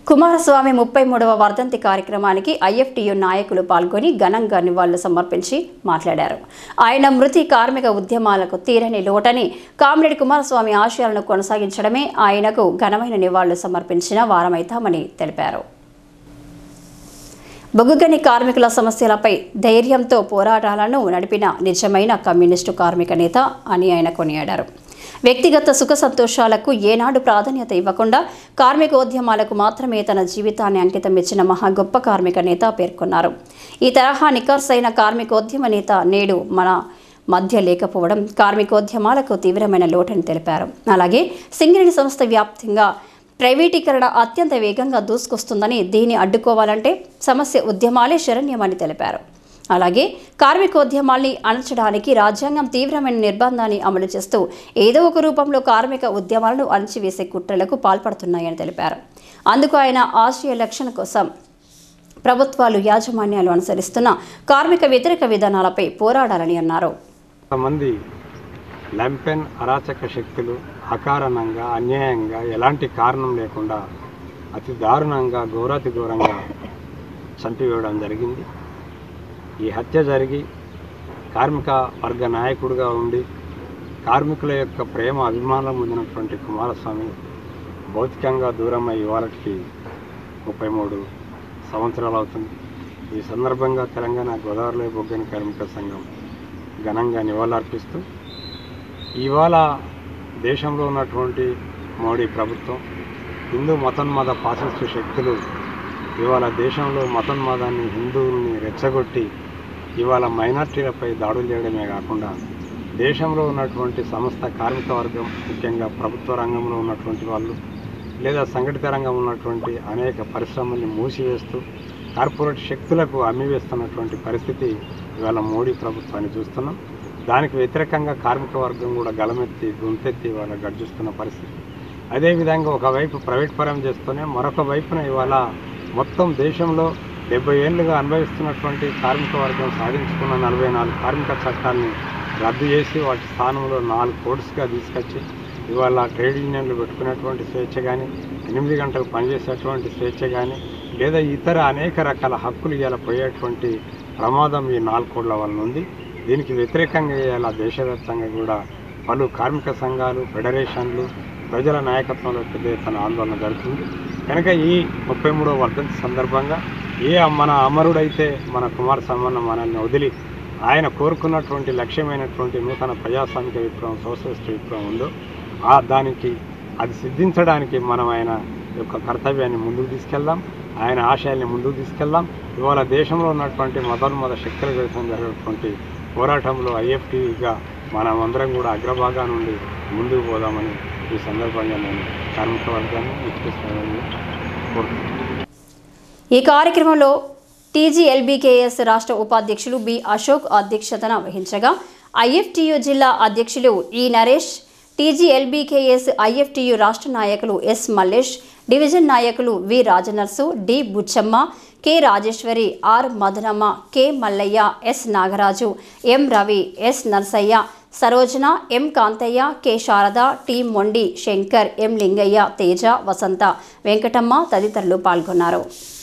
కుమారస్వామి ముప్పై మూడవ వర్ధంతి కార్యక్రమానికి ఐఎఫ్టియు నాయకులు పాల్గొని ఘనంగా నివాళులు సమర్పించి మాట్లాడారు ఆయన మృతి కార్మిక ఉద్యమాలకు తీరని లోటని కామ్రేడ్ కుమారస్వామి ఆశయాలను కొనసాగించడమే ఆయనకు ఘనమైన నివాళులు సమర్పించిన వారమైతామని తెలిపారు బొగ్గుగని కార్మికుల సమస్యలపై ధైర్యంతో పోరాటాలను నడిపిన నిజమైన కమ్యూనిస్టు కార్మిక నేత అని ఆయన కొనియాడారు వ్యక్తిగత సుఖ సంతోషాలకు ఏనాడు ప్రాధాన్యత ఇవ్వకుండా కార్మికోద్యమాలకు మాత్రమే తన జీవితాన్ని అంకితం ఇచ్చిన మహా గొప్ప కార్మిక నేత పేర్కొన్నారు ఈ తరహా నిఖార్సైన కార్మికోద్యమ నేత నేడు మన మధ్య లేకపోవడం కార్మికోద్యమాలకు తీవ్రమైన లోటని తెలిపారు అలాగే సింగరేణి సంస్థ వ్యాప్తంగా ప్రైవేటీకరణ అత్యంత వేగంగా దూసుకొస్తుందని దీన్ని అడ్డుకోవాలంటే సమస్య ఉద్యమాలే శరణ్యమని తెలిపారు అలాగే కార్మికోద్యమాల్ని అణచడానికి రాజ్యాంగం తీవ్రమైన నిర్బంధాన్ని అమలు చేస్తూ ఏదో ఒక రూపంలో కార్మిక ఉద్యమాలను అణచివేసే కుట్రలకు పాల్పడుతున్నాయని తెలిపారు అందుకు ఆయన ఆశయ లక్షణ కోసం ప్రభుత్వాలు యాజమాన్యాలు అనుసరిస్తున్న కార్మిక వ్యతిరేక విధానాలపై పోరాడాలని అన్నారు కొంతమంది లంపెన్ అరాచక శక్తులు అకారణంగా అన్యాయంగా ఎలాంటి కారణం లేకుండా అతి దారుణంగా ఘోరాతి ఘోరంగా చంపివేయడం జరిగింది ఈ హత్య జరిగి కార్మిక వర్గ నాయకుడిగా ఉండి కార్మికుల యొక్క ప్రేమ అభిమానం పొందినటువంటి కుమారస్వామి భౌతికంగా దూరమై ఇవాళకి ముప్పై మూడు సంవత్సరాలు అవుతుంది ఈ సందర్భంగా తెలంగాణ గోదావరిలో బొగ్గని కార్మిక సంఘం ఘనంగా నివాళులర్పిస్తూ ఇవాళ దేశంలో ఉన్నటువంటి మోడీ ప్రభుత్వం హిందూ మతోన్మాద పాశిస్తు శక్తులు ఇవాళ దేశంలో మతోన్మాదాన్ని హిందువుల్ని రెచ్చగొట్టి ఇవాళ మైనార్టీలపై దాడులు చేయడమే కాకుండా దేశంలో ఉన్నటువంటి సమస్త కార్మిక వర్గం ముఖ్యంగా ప్రభుత్వ రంగంలో ఉన్నటువంటి వాళ్ళు లేదా సంఘటిత రంగం ఉన్నటువంటి అనేక పరిశ్రమల్ని మూసివేస్తూ కార్పొరేట్ శక్తులకు అమ్మివేస్తున్నటువంటి పరిస్థితి ఇవాళ మోడీ ప్రభుత్వాన్ని చూస్తున్నాం దానికి వ్యతిరేకంగా కార్మిక వర్గం కూడా గలమెత్తి గొంతెత్తి ఇవాళ గర్జిస్తున్న పరిస్థితి అదేవిధంగా ఒకవైపు ప్రైవేట్ పరం చేస్తూనే మరొక వైపున ఇవాళ మొత్తం దేశంలో డెబ్బై ఏళ్ళుగా అనుభవిస్తున్నటువంటి కార్మిక వర్గం సాధించుకున్న నలభై నాలుగు కార్మిక చట్టాలని రద్దు చేసి వాటి స్థానంలో నాలుగు కోడ్స్గా తీసుకొచ్చి ఇవాళ ట్రేడ్ యూనియన్లు పెట్టుకునేటువంటి స్వేచ్ఛ కానీ ఎనిమిది గంటలు పనిచేసేటువంటి స్వేచ్ఛ కానీ లేదా ఇతర అనేక రకాల హక్కులు ఇవాళ పోయేటువంటి ప్రమాదం ఈ నాలుగు కోడ్ల వలన ఉంది దీనికి వ్యతిరేకంగా ఇవాళ దేశవ్యాప్తంగా కూడా పలు కార్మిక సంఘాలు ఫెడరేషన్లు ప్రజల నాయకత్వంలో పెద్ద ఎత్తున ఆందోళన జరుగుతుంది కనుక ఈ ముప్పై మూడవ వర్ధంతి సందర్భంగా ఏ మన అమరుడైతే మన కుమార సమ్మన్న మనల్ని వదిలి ఆయన కోరుకున్నటువంటి లక్ష్యమైనటువంటి నూతన ప్రజాస్వామిక విప్లవం సోషలిస్ట్ విప్లవం ఉందో ఆ దానికి అది సిద్ధించడానికి మనం ఆయన యొక్క కర్తవ్యాన్ని ముందుకు తీసుకెళ్దాం ఆయన ఆశయాల్ని ముందుకు తీసుకెళ్దాం ఇవాళ దేశంలో ఉన్నటువంటి మతోన్మత శక్తుల విరుద్ధం జరిగినటువంటి పోరాటంలో ఐఎఫ్టీగా మనం అందరం కూడా అగ్రభాగా నుండి ముందుకు పోదామని ఈ సందర్భంగా నేను కార్మిక వర్గాన్ని విచ్చేస్తానని కోరుతున్నాను ఈ కార్యక్రమంలో టీజీఎల్బీకేఎస్ రాష్ట్ర ఉపాధ్యక్షులు బి అశోక్ అధ్యక్షతన వహించగా ఐఎఫ్టియు జిల్లా అధ్యక్షులు ఈ నరేష్ టీజీఎల్బీకేఎస్ ఐఎఫ్టియు రాష్ట్ర నాయకులు ఎస్ మల్లేష్ డివిజన్ నాయకులు V Rajanarsu D Buchamma K Rajeshwari R Madanamma K Mallaiah S Nagaraju M Ravi S Narsaiah Sarojana M Kantaiah K Sharada T Mondi Shankar ఎం లింగయ్య తేజ వసంత వెంకటమ్మ తదితరులు పాల్గొన్నారు